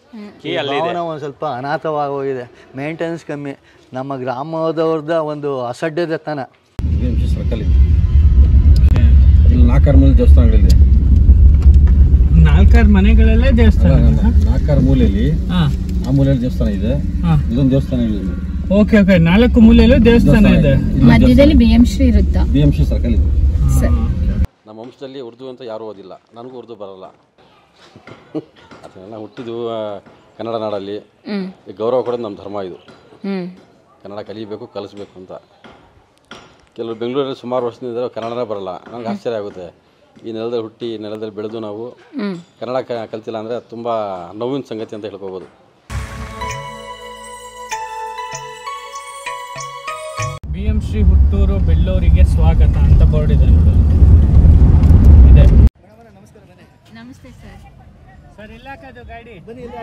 Key ಅಲ್ಲಿದೆ ಭಾವನೆ ಒಂದು ಸ್ವಲ್ಪ ಅನಾಥವಾಗೋಗಿದೆ ಮೇಂಟೆನೆನ್ಸ್ ಕಮ್ಮಿ ನಮ್ಮ ಗ್ರಾಮದವ್ರದ ಒಂದು ಅಸಡ್ಡೆತನ ಬಿ ಎಮ್ ಸಿ ಸರ್ಕಲ್ ಇದೆ ಇಲ್ಲಿ ನಾಲ್ಕಾರು ಮೂಲೆ ದೇವಸ್ಥಾನಗಳಿದೆ ನಾಲ್ಕಾರು ಮನೆಗಳಲ್ಲೇ ದೇವಸ್ಥಾನ ನಾಲ್ಕಾರು ಮೂಲೆಯಲ್ಲಿ ಹಾ ಆ ಮೂಲೆಯಲ್ಲಿ ದೇವಸ್ಥಾನ ಇದೆ ಹಾ ಇದೊಂದು ದೇವಸ್ಥಾನ ಇದೆ ಓಕೆ ಓಕೆ ನಾಲ್ಕು ಮೂಲೆಯಲ್ಲೂ ದೇವಸ್ಥಾನ ಇದೆ ಮಧ್ಯದಲ್ಲಿ ಬಿ ಎಂ ಶ್ರೀ ಇರುತ್ತಾ ಬಿ ಎಮ್ ಸಿ ಸರ್ಕಲ್ ಇದೆ ಸರ್ ನಮ್ಮ ವಂಶದಲ್ಲಿ ಉರ್ದು ಅಂತ ಯಾರೂ ಓದಿಲ್ಲ ನನಗೂ ಉರ್ದು ಬರಲ್ಲ ಅದನ್ನೆಲ್ಲ ಹುಟ್ಟಿದ್ದು ಆ, ಕನ್ನಡ ನಾಡಲ್ಲಿ ಹ್ಮ್ ಈ ಗೌರವ ಕೊಡೋದು ನಮ್ಮ ಧರ್ಮ ಇದು ಹ್ಮ್ ಕನ್ನಡ ಕಲಿಬೇಕು ಕಲಿಸ್ಬೇಕು ಅಂತ ಕೆಲವರು ಬೆಂಗಳೂರಲ್ಲಿ ಸುಮಾರು ವರ್ಷದಿಂದ ಇದ್ದಾರೆ, ಕನ್ನಡನೇ ಬರಲ್ಲ ನನಗೆ ಆಶ್ಚರ್ಯ ಆಗುತ್ತೆ ಈ ನೆಲದಲ್ಲಿ ಹುಟ್ಟಿ ಈ ನೆಲದಲ್ಲಿ ಬೆಳೆದು ನಾವು ಹ್ಮ್ ಕನ್ನಡ ಕ ಕಲ್ತಿಲ್ಲ ಅಂದರೆ ತುಂಬ ನೋವಿನ ಸಂಗತಿ ಅಂತ ಹೇಳ್ಕೋಬೋದು ಬಿ ಎಂ ಶ್ರೀ ಹುಟ್ಟೂರು ಬೆಳ್ಳೂರಿಗೆ ಸ್ವಾಗತ ಅಂತ ಬೋರ್ಡ್ ಇದೆ ನೋಡಿ ಇದೆ ನಮಸ್ತೆ ಸರ್ ಸರ್ ಇಲ್ಲ ಹಾಕೋದು ಗಾಡಿ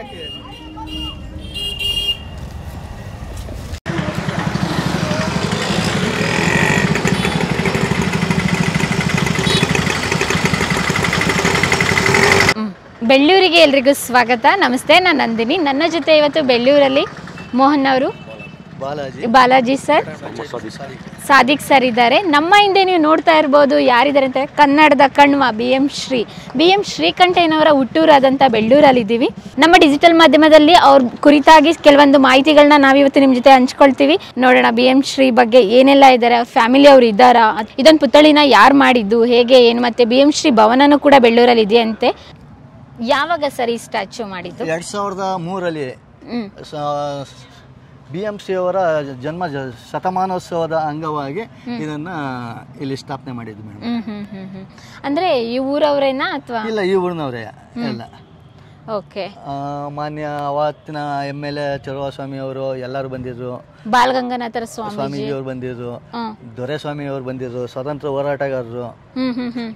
ಬೆಳ್ಳೂರಿಗೆ ಎಲ್ರಿಗೂ ಸ್ವಾಗತ ನಮಸ್ತೆ ನಾನು ನಂದಿನಿ ನನ್ನ ಜೊತೆ ಇವತ್ತು ಬೆಳ್ಳೂರಲ್ಲಿ ಮೋಹನ್ ಅವರು ಬಾಲಾಜಿ ಬಾಲಾಜಿ ಸರ್ ಸಾದಿಕ್ ಸರ್ ಇದ್ದಾರೆ ನಮ್ಮ ಹಿಂದೆ ನೀವು ನೋಡ್ತಾ ಇರ್ಬೋದು ಯಾರಿದ್ದಾರೆ ಅಂತ ಕನ್ನಡದ Kanva B M Shri B M ಶ್ರೀಕಂಠಯ್ಯನವರ ಹುಟ್ಟೂರಾದಂಥ ಬೆಳ್ಳೂರಲ್ಲಿದ್ದೀವಿ ನಮ್ಮ ಡಿಜಿಟಲ್ ಮಾಧ್ಯಮದಲ್ಲಿ ಅವ್ರ ಕುರಿತಾಗಿ ಕೆಲವೊಂದು ಮಾಹಿತಿಗಳನ್ನ ನಾವಿವತ್ತು ನಿಮ್ಮ ಜೊತೆ ಹಂಚ್ಕೊಳ್ತೀವಿ ನೋಡೋಣ ಬಿ ಎಂ ಶ್ರೀ ಬಗ್ಗೆ ಏನೆಲ್ಲ ಇದ್ದಾರೆ ಅವ್ರ ಫ್ಯಾಮಿಲಿ ಅವ್ರು ಇದ್ದಾರಾ ಅದ್- ಇದೊಂದು ಪುತ್ಥಳಿನ ಯಾರು ಮಾಡಿದ್ದು ಹೇಗೆ ಏನು ಮತ್ತೆ ಬಿ ಎಂ ಶ್ರೀ ಭವನನೂ ಕೂಡ ಬೆಳ್ಳೂರಲ್ಲಿ ಇದೆಯಂತೆ ಯಾವಾಗ ಸರ್ ಈ ಸ್ಟ್ಯಾಚ್ಯೂ ಮಾಡಿದ್ದು ಎರಡ್ ಸಾವಿರದ ಮೂರರಲ್ಲಿ ಹ್ಮ್ ಬಿ ಎಂ ಸಿ ಅವರ ಜನ್ಮ ಜ- ಶತಮಾನೋತ್ಸವದ ಅಂಗವಾಗಿ ಇದನ್ನ ಇಲ್ಲಿ ಸ್ಥಾಪನೆ ಮಾಡಿದ್ವಿ ಮೇಡಮ್ ಹ್ಮ್ ಹ್ಮ್ ಹ್ಮ್ ಹ್ಮ್ ಅಂದ್ರೆ ಈ ಊರವ್ರೇನಾ ಅಥವಾ ಇಲ್ಲ ಈ ಊರಿನವರೇ ಎಲ್ಲ ಓಕೆ ಆ, ಮಾನ್ಯ ಅವತ್ತಿನ ಎಮ್ ಎಲ್ ಎ ಚಲುವಸ್ವಾಮಿ ಅವರು ಎಲ್ಲರೂ ಬಂದಿದ್ರು ಬಾಲಗಂಗಾಧರ ಸ್ವಾಮಿ ಸ್ವಾಮೀಜಿ ಅವರು ಬಂದಿದ್ರು ಹ್ಮ್ ದೊರೆಸ್ವಾಮಿ ಅವರು ಬಂದಿದ್ರು ಸ್ವತಂತ್ರ ಹೋರಾಟಗಾರರು ಹ್ಮ್ ಹ್ಮ್ ಹ್ಮ್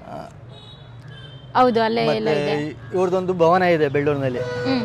ಹೌದು ಅಲ್ಲೇ ಎಲ್ಲ ಮತ್ತೆ ಇದೆ ಇವ್ರದೊಂದು ಭವನ ಇದೆ ಬೆಳ್ಳೂರಿನಲ್ಲಿ ಹ್ಮ್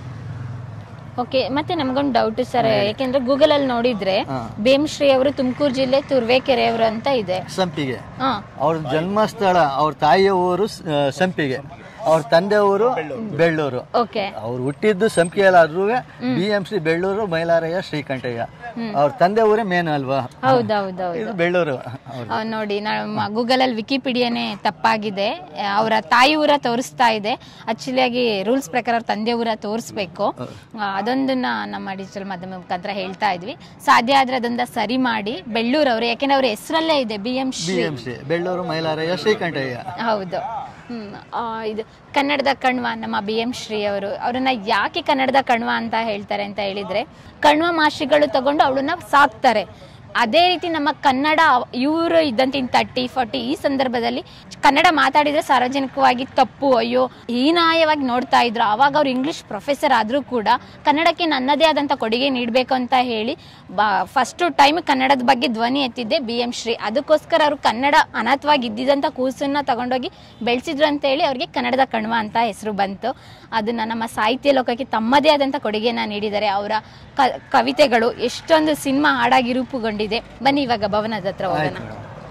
ಓಕೆ ಮತ್ತೆ ನಮಗೊಂದು ಡೌಟ್ ಸರ್ ಯಾಕೆಂದ್ರೆ ಗೂಗಲ್ ಅಲ್ಲಿ ನೋಡಿದ್ರೆ ಹಾ. ಭೀಮಶ್ರೀ ಅವರು ತುಮಕೂರು ಜಿಲ್ಲೆ ತುರ್ವೇಕೆರೆ ಅವರು ಅಂತ ಇದೆ ಸಂಪಿಗೆ ಹಾ ಅವ್ರ ಜನ್ಮಸ್ಥಳ ಅವ್ರ ತಾಯಿಯ ಊರು ಸ್- ಆ, ಸಂಪಿಗೆ ಅವ್ರ ತಂದೆ ಊರು ಬೆಳ್ಳೂರು ಓಕೆ ಅವ್ರು ಹುಟ್ಟಿದ್ದು ಸಂಪಿಗೆಯಲ್ಲಾದ್ರೂ B M C Bellur Mailarayya Srikantaiah ಅವ್ರ ತಂದೆ ಊರೇ ಮೇನ್ ಅಲ್ವಾ ಹೌದೌದೌದು ಇದು ಬೆಳ್ಳೂರು ಅವ್ರು ಆ, ನೋಡಿ ನಮ್ಮ ಗೂಗಲ್ ಅಲ್ಲಿ ವಿಕಿಪೀಡಿಯಾನೇ ತಪ್ಪಾಗಿದೆ ಅವರ ತಾಯಿ ಊರ ತೋರಿಸ್ತಾ ಇದೆ ಆಕ್ಚುಲಿ ಆಗಿ ರೂಲ್ಸ್ ಪ್ರಕಾರ ಅವ್ರ ತಂದೆ ಊರ ತೋರಿಸ್ಬೇಕು ಆ, ಅದೊಂದನ್ನ ನಮ್ಮ ಡಿಜಿಟಲ್ ಮಾಧ್ಯಮ ಮುಖಾಂತರ ಹೇಳ್ತಾ ಇದ್ವಿ ಸಾಧ್ಯ ಆದ್ರೆ ಅದೊಂದ ಸರಿ ಮಾಡಿ ಬೆಳ್ಳೂರು ಅವರು ಯಾಕೆಂದ್ರೆ ಅವ್ರ ಹೆಸರಲ್ಲೇ ಇದೆ B M B Shri M C Bellur Mailarayya Srikantaiah ಹೌದು ಹ್ಮ್ ಆ, ಇದು ಕನ್ನಡದ ಕಣ್ವ ನಮ್ಮ ಬಿ ಎಂ ಶ್ರೀ ಅವರು ಅವ್ರನ್ನ ಯಾಕೆ ಕನ್ನಡದ ಕಣ್ವ ಅಂತ ಹೇಳ್ತಾರೆ ಅಂತ ಹೇಳಿದ್ರೆ ಕಣ್ವ ಮಾಸ್ಟ್ರಿಗಳು ತಗೊಂಡು ಅವಳನ್ನ ಸಾಕ್ತಾರೆ ಅದೇ ರೀತಿ ನಮ್ಮ ಕನ್ನಡ ಇವರು ಇದ್ದಂತೆ ತರ್ಟಿ ಫಾರ್ಟಿ ಈ ಸಂದರ್ಭದಲ್ಲಿ ಕನ್ನಡ ಮಾತಾಡಿದ್ರೆ ಸಾರ್ವಜನಿಕವಾಗಿ ತಪ್ಪು ಅಯ್ಯೋ ಹೀನಾಯವಾಗಿ ನೋಡ್ತಾ ಇದ್ರು ಆವಾಗ ಅವ್ರು ಇಂಗ್ಲಿಷ್ ಪ್ರೊಫೆಸರ್ ಆದರೂ ಕೂಡ ಕನ್ನಡಕ್ಕೆ ನನ್ನದೇ ಆದಂಥ ಕೊಡುಗೆ ನೀಡಬೇಕು ಅಂತ ಹೇಳಿ ಬಾ ಫಸ್ಟು ಟೈಮ್ ಕನ್ನಡದ ಬಗ್ಗೆ ಧ್ವನಿ ಎತ್ತಿದ್ದೆ ಬಿ ಎಂ ಶ್ರೀ ಅದಕ್ಕೋಸ್ಕರ ಅವರು ಕನ್ನಡ ಅನಾಥವಾಗಿ ಇದ್ದಿದ್ದಂಥ ಕೂಸನ್ನ ತಗೊಂಡೋಗಿ ಬೆಳೆಸಿದ್ರು ಅಂತ ಹೇಳಿ ಅವ್ರಿಗೆ ಕನ್ನಡದ ಕಣ್ವ ಅಂತ ಹೆಸರು ಬಂತು ಅದನ್ನ ನಮ್ಮ ಸಾಹಿತ್ಯ ಲೋಕಕ್ಕೆ ತಮ್ಮದೇ ಆದಂಥ ಕೊಡುಗೆನ ನೀಡಿದ್ದಾರೆ ಅವರ ಕ ಕವಿತೆಗಳು ಎಷ್ಟೊಂದು ಸಿನಿಮಾ ಹಾಡಾಗಿ ರೂಪುಗೊಂಡಿದೆ ಬನ್ನಿ ಇವಾಗ ಭವನದ ಹತ್ರ ಹೋಗೋಣ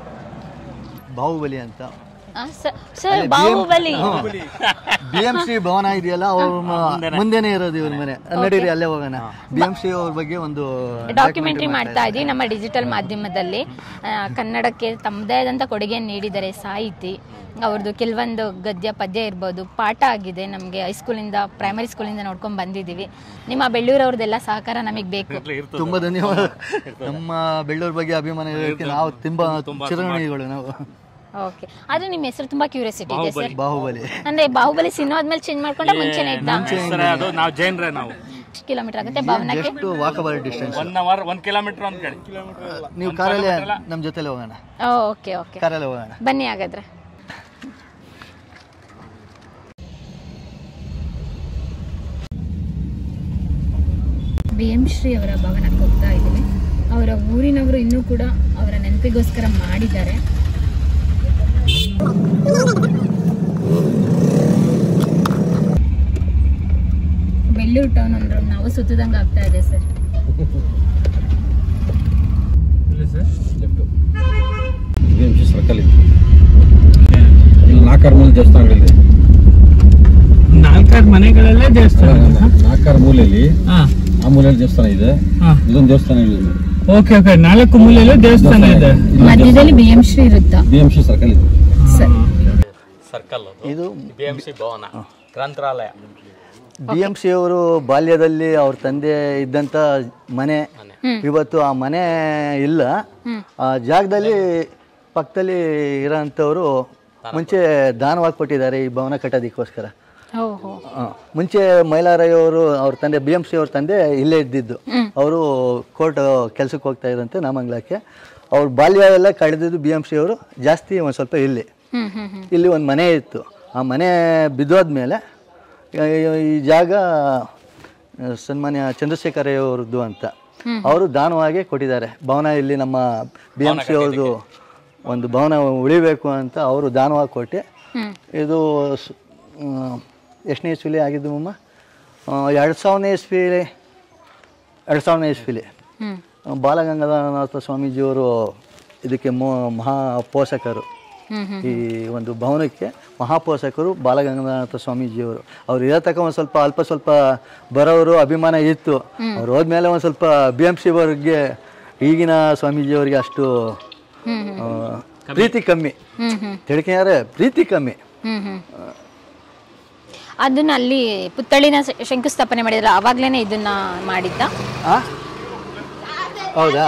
ಬಾಹುಬಲಿ ಅಂತ ಆ, ಸ- sir Bahubali B M C ಭವನ ಇದೆಯಲ್ಲ ಅವ್ರ ಮುಂದೆನೆ ಇರೋದು ಇವ್ರ ಮನೆ ನಡೀರಿ ಅಲ್ಲೇ ಹೋಗೋಣ ಬಿ ಎಂ ಸಿ ಅವ್ರ ಬಗ್ಗೆ ಒಂದು ಡಾಕ್ಯುಮೆಂಟ್ರಿ ಮಾಡ್ತಾ ಇದ್ವಿ ನಮ್ಮ ಡಿಜಿಟಲ್ ಮಾಧ್ಯಮದಲ್ಲಿ ಆ, ಕನ್ನಡಕ್ಕೆ ತಮ್ಮದೇ ಆದಂಥ ಕೊಡುಗೆಯನ್ನು ನೀಡಿದ್ದಾರೆ ಸಾಹಿತಿ ಅವ್ರದ್ದು ಕೆಲವೊಂದು ಗದ್ಯ ಪದ್ಯ ಇರ್ಬೋದು ಪಾಠ ಆಗಿದೆ ನಮಗೆ ಹೈಸ್ಕೂಲಿಂದ ಪ್ರೈಮರಿ ಸ್ಕೂಲಿಂದ ನೋಡ್ಕೊಂಡು ಬಂದಿದ್ದೀವಿ ನಿಮ್ಮ ಬೆಳ್ಳೂರವ್ರದ್ದೆಲ್ಲ ಸಹಕಾರ ನಮಗೆ ಬೇಕು ತುಂಬಾ ಧನ್ಯವಾದ ನಮ್ಮ ಬೆಳ್ಳೂರ್ ಬಗ್ಗೆ ಅಭಿಮಾನ ಇರೋದಕ್ಕೆ ನಾವು ತುಂಬಾ ಚಿರಋಣಿಗಳು ನಾವು ಓಕೆ ಆದ್ರೆ ನಿಮ್ಮ ಹೆಸರು ತುಂಬಾ ಕ್ಯೂರಿಯಾಸಿಟಿ ಇದೆ ಸರ್ ಬಾಹುಬಲಿ ಅಂದ್ರೆ ಬಾಹುಬಲಿ ಸಿನಿಮಾ ಆದ್ಮೇಲೆ ಚೇಂಜ್ ಮಾಡ್ಕೊಂಡ ಮುಂಚೆನೆ ಇದ್ದ ಸರ್ ಅದು ನಾವು ಜೈನ್ರೆ ನಾವು ಎಷ್ಟು ಕಿಲೋಮೀಟರ್ ಆಗುತ್ತೆ ಭವನಕ್ಕೆ ಎಷ್ಟು walkable distance one hour one kilometre ಅಂತ ಹೇಳಿ ನೀವು ಕಾರಲ್ಲೇ ನಮ್ಮ ಜೊತೆಲೆ ಹೋಗೋಣ ಓಕೆ ಓಕೆ ಕಾರಲ್ಲೇ ಹೋಗೋಣ ಬನ್ನಿ ಹಾಗಾದ್ರೆ ಬಿ ಎಂ ಶ್ರೀ ಅವರ ಭವನಕ್ಕೆ ಹೋಗ್ತಾ ಇದ್ದೀವಿ ಅವರ ಊರಿನವರು ಇನ್ನೂ ಕೂಡ ಅವರ ನೆನಪಿಗೋಸ್ಕರ ಮಾಡಿದ್ದಾರೆ ಬೆಳ್ಳೂರು ಟೌನ್ ಅಂದ್ರೆ ನಾವು ಸುತ್ತದಂಗೆ ಆಗ್ತಾ ಇದೆ sir B M C circle ಇದೆ ಇಲ್ಲಿ ನಾಲ್ಕಾರು ಮೂಲೆ ದೇವಸ್ಥಾನಗಳಿದೆ ನಾಲ್ಕಾರು ಮನೆಗಳಲ್ಲೇ ದೇವಸ್ಥಾನ ನಾಲ್ಕಾರು ಮೂಲೆಯಲ್ಲಿ ಹಾ ಆ ಮೂಲೆಯಲ್ಲಿ ದೇವಸ್ಥಾನ ಇದೆ ಹಾ ಇದೊಂದು ದೇವಸ್ಥಾನ ಇದೆ ಓಕೆ ಓಕೆ ನಾಲ್ಕು ಮೂಲೆಯಲ್ಲೂ ದೇವಸ್ಥಾನ ಇದೆ ಮಧ್ಯದಲ್ಲಿ ಬಿ ಎಂ ಶ್ರೀ ಇರುತ್ತಾ ಬಿ ಎಂ ಸಿ ಸರ್ಕಲ್ ಇದೆ ಸರ್ಕಲ್ ಇದು ಬಿ ಎಂ ಸಿ ಭವನ ಗ್ರಂಥಾಲಯ ಬಿ ಎಂ ಸಿ ಅವರು ಬಾಲ್ಯದಲ್ಲಿ ಅವ್ರ ತಂದೆ ಇದ್ದಂಥ ಮನೆ ಇವತ್ತು ಆ ಮನೆ ಇಲ್ಲ ಆ ಜಾಗದಲ್ಲಿ ಪಕ್ಕದಲ್ಲಿ ಇರೋಂಥವ್ರು ಮುಂಚೆ ದಾನವಾಗಿ ಕೊಟ್ಟಿದ್ದಾರೆ ಈ ಭವನ ಕಟ್ಟೋದಕ್ಕೋಸ್ಕರ ಓಹೋ ಆ, ಮುಂಚೆ ಮೈಲಾರಯ್ಯವರು ಅವ್ರ ತಂದೆ ಬಿ ಎಂ ಸಿ ಅವ್ರ ತಂದೆ ಇಲ್ಲೇ ಇದ್ದಿದ್ದು ಅವರು ಕೋರ್ಟ್ ಕೆಲಸಕ್ಕೆ ಹೋಗ್ತಾ ಇದ್ರಂತೆ ನಾಮಂಗ್ಲಕ್ಕೆ ಅವ್ರ ಬಾಲ್ಯ ಎಲ್ಲ ಕಳೆದಿದ್ದು ಬಿ ಎಂ ಸಿ ಅವರು ಜಾಸ್ತಿ ಒಂದು ಸ್ವಲ್ಪ ಇಲ್ಲಿ ಹ್ಮ್ ಹ್ಮ್ ಹ್ಮ್ ಇಲ್ಲಿ ಒಂದು ಮನೆ ಇತ್ತು ಆ ಮನೆ ಬಿದ್ದೋದ್ಮೇಲೆ ಈ- ಈ ಜಾಗ ಆ, ಸನ್ಮಾನ್ಯ ಚಂದ್ರಶೇಖರಯ್ಯವ್ರದ್ದು ಅಂತ ಅವರು ದಾನವಾಗಿ ಕೊಟ್ಟಿದ್ದಾರೆ ಭವನ ಇಲ್ಲಿ ನಮ್ಮ ಬಿ ಎಂ ಸಿ ಅವ್ರದ್ದು ಒಂದು ಭವನ ಉಳಿಬೇಕು ಅಂತ ಅವರು ದಾನವಾಗಿ ಕೊಟ್ಟು ಇದು ಸ್- ಆ, ಎಷ್ಟನೇ ಇಸ್ವಿಲಿ ಆಗಿದ್ದು ಮಮ್ಮ ಎರಡು ಸಾವಿರನೇ ಇಸ್ವಿಲಿ ಎರಡು ಸಾವಿರನೇ ಇಸ್ವಿಲಿ ಹ್ಮ್ ಬಾಲಗಂಗಾಧರನಾಥ ಸ್ವಾಮೀಜಿಯವರು ಇದಕ್ಕೆ ಮೋ ಮಹಾ ಪೋಷಕರು ಹ್ಮ್ ಹ್ಮ್ ಈ ಒಂದು ಭವನಕ್ಕೆ ಮಹಾಪೋಷಕರು ಬಾಲಗಂಗಾಧರನಾಥ ಸ್ವಾಮೀಜಿಯವರು ಅವ್ರು ಇರೋ ತನಕ ಒಂದು ಸ್ವಲ್ಪ ಅಲ್ಪ ಸ್ವಲ್ಪ ಬರೋರು ಅಭಿಮಾನ ಇತ್ತು ಅವ್ರು ಹೋದ್ಮೇಲೆ ಒಂದು ಸ್ವಲ್ಪ ಬಿ ಎಮ್ ಸಿ ಅವ್ರಿಗೆ ಈಗಿನ ಸ್ವಾಮೀಜಿಯವರಿಗೆ ಅಷ್ಟು ಆ, ಪ್ರೀತಿ ಕಮ್ಮಿ ಹ್ಮ್ ಹ್ಮ್ ತಿಳ್ಕೊಂಡ್ರೆ ಪ್ರೀತಿ ಕಮ್ಮಿ ಹ್ಮ್ ಹ್ಮ್ ಅದನ್ನ ಅಲ್ಲಿ ಪುತ್ಥಳಿನ ಶ- ಶಂಕುಸ್ಥಾಪನೆ ಮಾಡಿದ್ರಲ್ಲ ಅವಾಗ್ಲೇನೆ ಇದನ್ನ ಮಾಡಿದ್ದ ಆ? ಹೌದಾ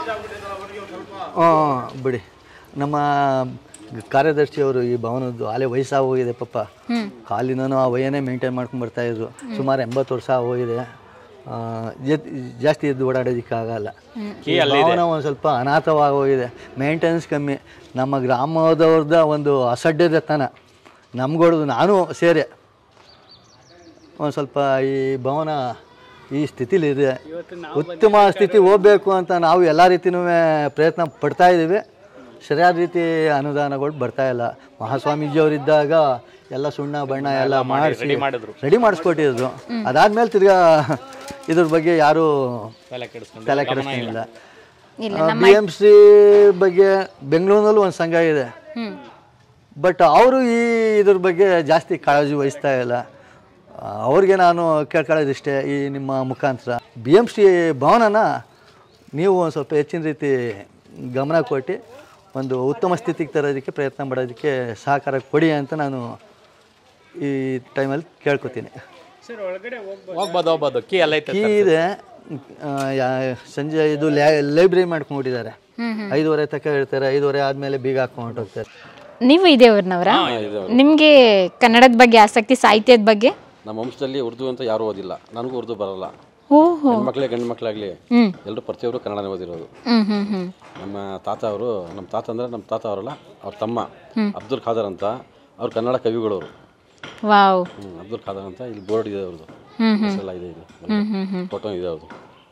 ಹಾಂ ಬಿಡಿ ನಮ್ಮ ಕಾರ್ಯದರ್ಶಿಯವರು ಈ ಭವನದ್ದು ಆಲೆ ವಯಸ್ಸಾಗಿ ಹೋಗಿದೆ ಪಾಪ ಹ್ಮ್ ಕಾಲಿನೂ ಆ ವಯನೇ ಮೇಂಟೈನ್ ಮಾಡ್ಕೊಂಡು ಬರ್ತಾ ಇದ್ರು ಸುಮಾರು ಎಂಬತ್ತು ವರ್ಷ ಹೋಗಿದೆ ಆ, ಜತ್- ಜಾಸ್ತಿ ಎದ್ದು ಓಡಾಡೋದಕ್ಕಾಗಲ್ಲ ಈ ಭವನ ಒಂದು ಸ್ವಲ್ಪ ಅನಾಥವಾಗಿ ಹೋಗಿದೆ ಮೇಂಟೆನೆನ್ಸ್ ಕಮ್ಮಿ ನಮ್ಮ ಗ್ರಾಮದವ್ರದ ಒಂದು ಅಸಡ್ಡತನ ನಮ್ಗೊಡ್ದು ನಾನು ಸೇರೆ ಒಂದು ಸ್ವಲ್ಪ ಈ ಭವನ ಈ ಸ್ಥಿತಿಲಿದೆ ಉತ್ತಮ ಸ್ಥಿತಿ ಹೋಗ್ಬೇಕು ಅಂತ ನಾವು ಎಲ್ಲ ರೀತಿನೂ ಪ್ರಯತ್ನ ಪಡ್ತಾ ಇದ್ದೀವಿ ಸರಿಯಾದ ರೀತಿ ಅನುದಾನಗಳು ಬರ್ತಾ ಇಲ್ಲ ಮಹಾಸ್ವಾಮೀಜಿಯವರಿದ್ದಾಗ ಎಲ್ಲ ಸುಣ್ಣ ಬಣ್ಣ ಎಲ್ಲ ಮಾಡಿಸಿ ರೆಡಿ ಮಾಡಿಸ್ಕೊಟ್ಟಿದ್ರು ಅದಾದ್ಮೇಲೆ ತಿರ್ಗಾ ಇದ್ರ ಬಗ್ಗೆ ಯಾರು ತಲೆ ಕೆಡಿಸ್ಕೊಂಡಿಲ್ಲ ಬಿ ಎಮ್ ಸಿ ಬಗ್ಗೆ ಬೆಂಗಳೂರಿನಲ್ಲೂ ಒಂದು ಸಂಘ ಇದೆ ಹ್ಮ್ ಬಟ್ ಅವರು ಈ ಇದ್ರ ಬಗ್ಗೆ ಜಾಸ್ತಿ ಕಾಳಜಿ ವಹಿಸ್ತಾ ಇಲ್ಲ ಆ, ಅವ್ರಿಗೆ ನಾನು ಕೇಳ್ಕೊಳ್ಳೋದಿಷ್ಟೇ ಈ ನಿಮ್ಮ ಮುಖಾಂತರ ಬಿ ಎಮ್ ಸಿ ಭವನನ ನೀವು ಒಂದು ಸ್ವಲ್ಪ ಹೆಚ್ಚಿನ ರೀತಿ ಗಮನ ಕೊಟ್ಟು ಒಂದು ಉತ್ತಮ ಸ್ಥಿತಿಗೆ ತರೋದಕ್ಕೆ ಪ್ರಯತ್ನ ಮಾಡೋದಕ್ಕೆ ಸಹಕಾರ ಕೊಡಿ ಅಂತ ನಾನು ಈ ಟೈಮಲ್ಲಿ ಕೇಳ್ಕೊತೀನಿ ಸರ್ ಒಳಗಡೆ ಹೋಗ್ಬೋದು ಹೋಗ್ಬೋದು ಕೀ ಎಲ್ಲ ಐತೆ ಕೀ ಇದೆ ಆ, ಯಾ- ಸಂಜೆ ಇದು ಲೈಬ್ರರಿ ಮಾಡ್ಕೊಂಡ್ಬಿಟ್ಟಿದ್ದಾರೆ ಐದುವರೆ ತನಕ ಇರ್ತಾರೆ ಐದುವರೆ ಆದಮೇಲೆ ಬೀಗ ಹಾಕೊಂಡು ಹೋಗ್ತಾರೆ ನೀವು ಇದೇ ಊರ್ನವ್ರ ನಿಮ್ಗೆ ಕನ್ನಡದ ಬಗ್ಗೆ ಆಸಕ್ತಿ ಸಾಹಿತ್ಯದ ಬಗ್ಗೆ ನಮ್ಮ ವಂಶದಲ್ಲಿ ಉರ್ದು ಅಂತ ಯಾರೂ ಓದಿಲ್ಲ ನನಗೂ ಉರ್ದು ಬರಲ್ಲ ಓಹೋ ಹೆಣ್ಮಕ್ಳೇ ಗಂಡು ಮಕ್ಕಳಾಗಲಿ ಹ್ಮ್ ಎಲ್ಲರೂ ಪ್ರತಿಯೊಬ್ಬರು ಕನ್ನಡನೇ ಓದಿರೋದು ಹ್ಮ್ ಹ್ಮ್ ಹ್ಮ್ ನಮ್ಮ ತಾತ ಅವರು ನಮ್ಮ ತಾತ ಅಂದರೆ ನಮ್ಮ ತಾತ ಅವರಲ್ಲ ಅವ್ರ ತಮ್ಮ ಅಬ್ದುಲ್ ಖಾದರ್ ಅಂತ ಅವ್ರು ಕನ್ನಡ ಕವಿಗಳವರು ವಾವ್ ಹ್ಮ್, ಅಬ್ದುಲ್ ಖಾದರ್ ಅಂತ ಇಲ್ಲಿ ಬೋರ್ಡ್ ಇದೆ ಅವ್ರದ್ದು ಹ್ಮ್ ಹ್ಮ್ ಹೆಸರೆಲ್ಲ ಇದೆ ಇದು ಹ್ಮ್ ಹ್ಮ್ ಹ್ಮ್ ಫೋಟೋ ಇದೆ ಅವ್ರದ್ದು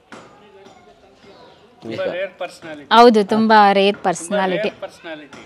ರೇರ್ ಪರ್ಸನಾಲಿಟಿ ಹೌದು ತುಂಬಾ ರೇರ್ ಪರ್ಸನಾಲಿಟಿ ಪರ್ಸನಾಲಿಟಿ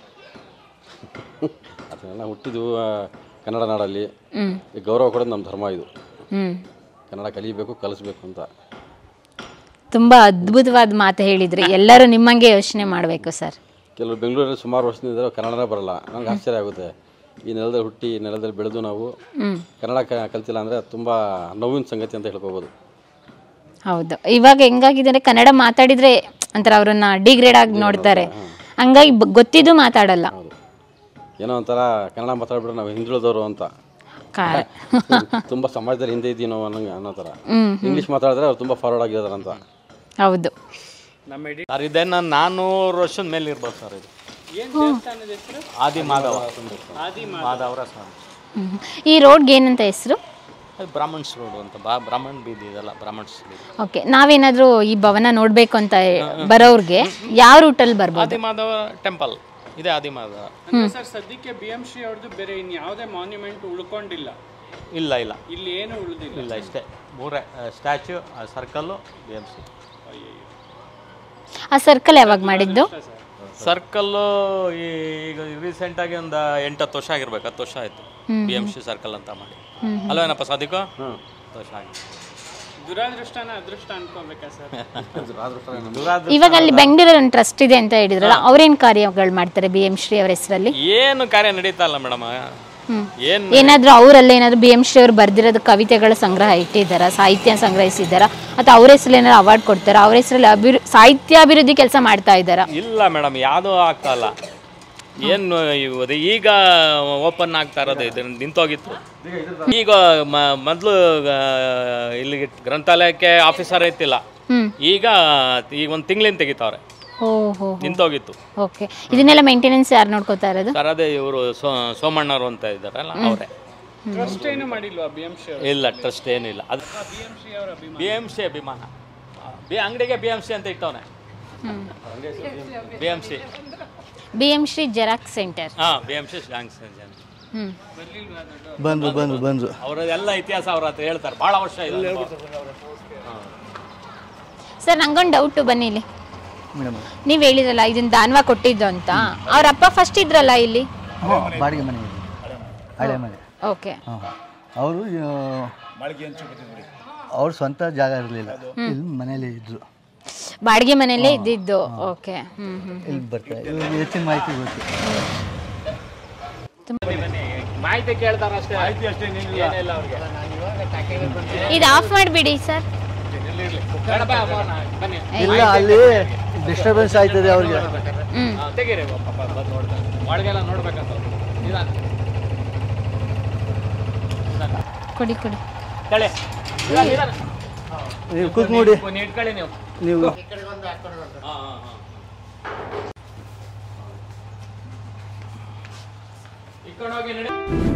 ಅದನ್ನೆಲ್ಲ ಹುಟ್ಟಿದ್ದು ಆ, ಕನ್ನಡ ನಾಡಲ್ಲಿ ಹ್ಮ್ ಈ ಗೌರವ ಕೊಡೋದು ನಮ್ಮ ಧರ್ಮ ಇದು ಹ್ಮ್ ಕನ್ನಡ ಕಲಿಬೇಕು ಕಲಿಸ್ಬೇಕು ಅಂತ ತುಂಬಾ ಅದ್ಭುತವಾದ ಮಾತು ಹೇಳಿದ್ರಿ ಎಲ್ಲರೂ ನಿಮ್ಮಂಗೆ ಯೋಚನೆ ಮಾಡಬೇಕು ಸರ್ ಕೆಲವರು ಬೆಂಗಳೂರಲ್ಲಿ ಸುಮಾರು ವರ್ಷದಿಂದ ಇದ್ದಾರೆ, ಕನ್ನಡನೇ ಬರಲ್ಲ ನನಗೆ ಆಶ್ಚರ್ಯ ಆಗುತ್ತೆ ಈ ನೆಲದಲ್ಲಿ ಹುಟ್ಟಿ ಈ ನೆಲದಲ್ಲಿ ಬೆಳೆದು ನಾವು ಹ್ಮ್ ಕನ್ನಡ ಕ- ಕಲ್ತಿಲ್ಲ ಅಂದರೆ ತುಂಬ ನೋವಿನ ಸಂಗತಿ ಅಂತ ಹೇಳ್ಕೋಬೋದು ಹೌದು ಇವಾಗ ಹೆಂಗಾಗಿದೆ ಅಂದ್ರೆ ಕನ್ನಡ ಮಾತಾಡಿದ್ರೆ ಒಂಥರ ಅವ್ರನ್ನ ಡಿಗ್ರೇಡ್ ಆಗಿ ನೋಡ್ತಾರೆ ಹಂಗಾಗಿ ಬ- ಗೊತ್ತಿದ್ದು ಮಾತಾಡಲ್ಲ ಹೌದು ಏನೋ ಒಂಥರ ಕನ್ನಡ ಮಾತಾಡ್ಬಿಟ್ರೆ ನಾವು ಹಿಂದುಳಿದವರು ಅಂತ ಕಾ- ತುಂಬ ಸಮಾಜದಲ್ಲಿ ಹಿಂದೆ ಇದ್ದೀವಿ ನಾವು ಅನ್ನೋ ಅನ್ನೋ ಥರ ಹ್ಮ್ ಇಂಗ್ಲೀಷ್ ಮಾತಾಡಿದ್ರೆ ಅವ್ರು ತುಂಬ ಫಾರ್ವರ್ಡ್ ಆಗಿದ್ದಾರೆ ಅಂತ ಹೌದು ನಮ್ಮ ಎಡಿ ಸರ್ ಇದನ್ನ ನಾನ್ನೂರು ವರ್ಷದ ಮೇಲೆ ಇರ್ಬೋದು ಸರ್ ಇದು ಆದಿ ಮಾಧವ ಆದಿ ಮಾಧವರ ಸ್ವಾಮಿ ಹ್ಮ್. ಈ ರೋಡ್ಗೆ ಏನಂತ ಹೆಸರು ಅದು ಬ್ರಾಹ್ಮಣ್ಸ್ ರೋಡ್ ಅಂತ ಬಾ ಬ್ರಾಹ್ಮಣ್ ಬೀದಿ ಇದೆಲ್ಲ ಬ್ರಾಹ್ಮಣ್ಸ್ ಬೀದಿ ಓಕೆ ನಾವೇನಾದ್ರೂ ಈ ಭವನ ನೋಡ್ಬೇಕು ಅಂತ ಬರೋರ್ಗೆ ಯಾವ ರೂಟಲ್ಲಿ ಬರ್ಬೋದು ಆದಿ ಮಾಧವ ಟೆಂಪಲ್ ಇದೆ ಆದಿ ಮಾಧವ ಸರ್ ಸದ್ಯಕ್ಕೆ ಬಿ ಎಂ ಶ್ರೀ ಅವ್ರದ್ದು ಬೇರೆ ಇನ್ ಯಾವುದೇ ಮಾನ್ಯುಮೆಂಟ್ ಉಳ್ಕೊಂಡಿಲ್ಲ ಇಲ್ಲ ಇಲ್ಲ ಇಲ್ಲಿ ಏನು ಉಳಿದಿಲ್ಲ ಇಲ್ಲ ಇಷ್ಟೇ ಮೂರೇ statue circle B M C ಆ ಸರ್ಕಲ್ ಯಾವಾಗ ಮಾಡಿದ್ದು ಸರ್ಕಲ್ಲು ಈಗ ರೀಸೆಂಟಾಗಿ ಒಂದು ಎಂಟು ಹತ್ತು ವರ್ಷ ಆಗಿರ್ಬೇಕು ಹತ್ತು ವರ್ಷ ಆಯಿತು ಬಿ ಎಂ ಸಿ ಸರ್ಕಲ್ ಅಂತ ಮಾಡಿ ಅಲ್ವೇನಪ್ಪ ಸಾದಿಕೋ ಹತ್ತು ವರ್ಷ ಆಗಿದೆ ದುರಾದೃಷ್ಟನ ಅದೃಷ್ಟ ಅನ್ಕೋಬೇಕಾ ಸರ್ ಇವಾಗ ಅಲ್ಲಿ ಬೆಂಗಳೂರಲ್ಲಿ ಒಂದು ಟ್ರಸ್ಟ್ ಇದೆ ಅಂತ ಹೇಳಿದ್ರಲ್ಲ ಅವ್ರೇನ್ ಕಾರ್ಯಗಳು ಮಾಡ್ತಾರೆ ಬಿ ಎಂ ಶ್ರೀ ಅವ್ರ ಹೆಸರಲ್ಲಿ ಏನು ಕಾರ್ಯ ನಡೀತಾ ಇಲ್ಲ ಮೇಡಮ್ ಏನ್ ಏನಾದ್ರೂ ಅವರಲ್ಲ ಏನಾದ್ರು ಬಿ ಎಂ ಶ್ರೀ ಅವ್ರು ಬರ್ದಿರೋದು ಕವಿತೆಗಳ ಸಂಗ್ರಹ ಇಟ್ಟಿದ್ದಾರಾ ಸಾಹಿತ್ಯ ಸಂಗ್ರಹಿಸಿದ್ದಾರಾ ಅಥವಾ ಅವ್ರ ಹೆಸರಲ್ಲಿ ಏನಾದ್ರು ಅವಾರ್ಡ್ ಕೊಡ್ತಾರಾ ಅವ್ರ ಹೆಸರಲ್ಲಿ ಅಭಿವೃ ಸಾಹಿತ್ಯಾಭಿವೃದ್ಧಿ ಕೆಲಸ ಮಾಡ್ತಾ ಇದ್ದಾರಾ ಇಲ್ಲ ಮೇಡಮ್ ಯಾವುದೂ ಆಗ್ತಾ ಇಲ್ಲ ಏನು ಇವು- ಈಗ ಓಪನ್ ಆಗ್ತಾ ಇರೋದು ಇದು ನಿಂತೋಗಿತ್ತು ಈಗ ಮ- ಮೊದ್ಲು ಆ, ಇಲ್ಲಿಗೆ ಗ್ರಂಥಾಲಯಕ್ಕೆ ಆಫೀಸರ್ ಇತ್ತಿಲ್ಲ ಹ್ಮ್ ಈಗ ಈಗ ಒಂದು ತಿಂಗಳಿಂದ ತೆಗಿತಾವ್ರೆ ಓ ಹೋ ನಿಂತೋಗಿತ್ತು ಓಕೆ ಇದನ್ನೆಲ್ಲ ಮೇಂಟೆನೆನ್ಸ್ ಯಾರು ನೋಡ್ಕೋತಾ ಇರೋದು ಸರ್ ಅದೇ ಇವರು ಸೋಮಣ್ಣರು ಅಂತ ಇದ್ದಾರಲ್ಲ ಅವರೇ ಇಲ್ಲ ಟ್ರಸ್ಟ್ ಏನಿಲ್ಲ ಅದು ಬಿ ಎಮ್ ಸಿ ಅಭಿಮಾನ ಬಿ ಅಂಗಡಿಗೆ ಬಿ ಎಮ್ ಸಿ ಅಂತ ಇಟ್ಟವನೆ B M C B M Shri xerox centre ಹಾಂ ಬಿ ಎಮ್ ಸಿ ಹ್ಮ್ ಬಂದು ಬಂದು ಬಂದು ಅವರದೆಲ್ಲ ಇತಿಹಾಸ ಅವ್ರ ಹತ್ರ ಹೇಳ್ತಾರೆ ಭಾಳ ವರ್ಷ ಇದೆ ಸರ್ ನಂಗೊಂದು ಡೌಟು ಬನ್ನಿ ಇಲ್ಲಿ ಮೇಡಮ್ ನೀವು ಹೇಳಿದ್ರಲ್ಲ ಇದನ್ನ ದಾನವ ಕೊಟ್ಟಿದ್ದು ಅಂತ ಅವ್ರ ಅಪ್ಪ ಫಸ್ಟ್ ಇದ್ರಲ್ಲ ಇಲ್ಲಿ ಬಾಡಿಗೆ ಮನೆ ಇದೆ ಹಳೆ ಮನೆ ಓಕೆ ಹಾಂ ಅವರು ಅವ್ರ ಸ್ವಂತ ಜಾಗ ಇರಲಿಲ್ಲ ಇಲ್ಲಿ ಮನೇಲಿ ಇದ್ರು ಬಾಡಿಗೆ ಮನೆಯಲ್ಲೇ ಇದ್ದಿದ್ದು ಓಕೆ ಹ್ಮ್ ಹ್ಮ್ ಇಲ್ಲಿ ಬರ್ತಾರೆ ಇವ್ರಿಗೆ ಹೆಚ್ಚಿನ ಮಾಹಿತಿ ಗೊತ್ತು ಮಾಹಿತಿ ಕೇಳ್ತಾರೆ ಅಷ್ಟೇ ಮಾಹಿತಿ ಅಷ್ಟೇ ಏನಿಲ್ಲ ಅವ್ರಿಗೆ ಇದು ಆಫ್ ಮಾಡಿಬಿಡಿ ಸರ್ ಬನ್ನಿ ಇಲ್ಲ ಅಲ್ಲಿ ಡಿಸ್ಟರ್ಬೆನ್ಸ್ ಆಯ್ತದೆ ಅವ್ರಿಗೆ ಹ್ಮ್ ಹಾ, ತೆಗೀರಿ ಪಾಪ ಬಂದು ನೋಡ್ತಾರೆ ಒಳಗೆಲ್ಲ ನೋಡ್ಬೇಕಂತ ಅವ್ರು. ನಿಧಾನ ಕೊಡಿ ಕೊಡಿ ತಳೆ ನಿಧಾನ, ನಿಧಾನ. ನೀವು ಕೂತ್ಕೊಡಿ ನೀವು ಇಟ್ಕೊಳ್ಳಿ ನೀವು ನೀವು ಹಾಂ ಹಾಂ ಹಾಂ ಇಟ್ಕೊಂಡು ಹೋಗಿ ನಡಿ